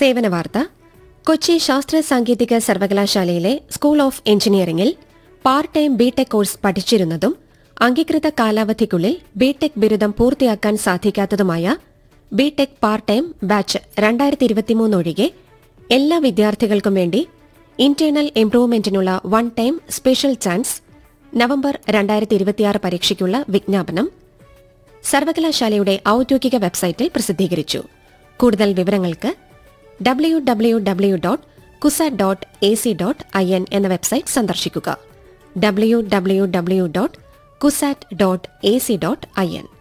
സേവന വാർത്ത കൊച്ചി ശാസ്ത്ര സാങ്കേതിക സർവകലാശാലയിലെ സ്കൂൾ ഓഫ് എഞ്ചിനീയറിംഗിൽ പാർട്ട് ടൈം ബിടെക് കോഴ്സ് പഠിച്ചിരുന്നതും അംഗീകൃത കാലാവധിക്കുള്ളിൽ ബിടെക് ബിരുദം പൂർത്തിയാക്കാൻ സാധിക്കാത്തതുമായ ബിടെക് പാർട്ട് ടൈം ബാച്ച് രണ്ടായിരത്തി ഇരുപത്തിമൂന്ന് ഒഴികെ എല്ലാ വിദ്യാർത്ഥികൾക്കും വേണ്ടി ഇന്റേണൽ ഇംപ്രൂവ്മെന്റിനുള്ള one time special chance November രണ്ടായിരത്തി ഇരുപത്തിയാറ് പരീക്ഷയ്ക്കുള്ള വിജ്ഞാപനം സർവകലാശാലയുടെ ഔദ്യോഗിക വെബ്സൈറ്റിൽ പ്രസിദ്ധീകരിച്ചു കൂടുതൽ വിവരങ്ങൾക്ക് W W W dot CUSAT dot A C dot I N എന്ന വെബ്സൈറ്റ് സന്ദർശിക്കുക W W W dot CUSAT dot A C dot I N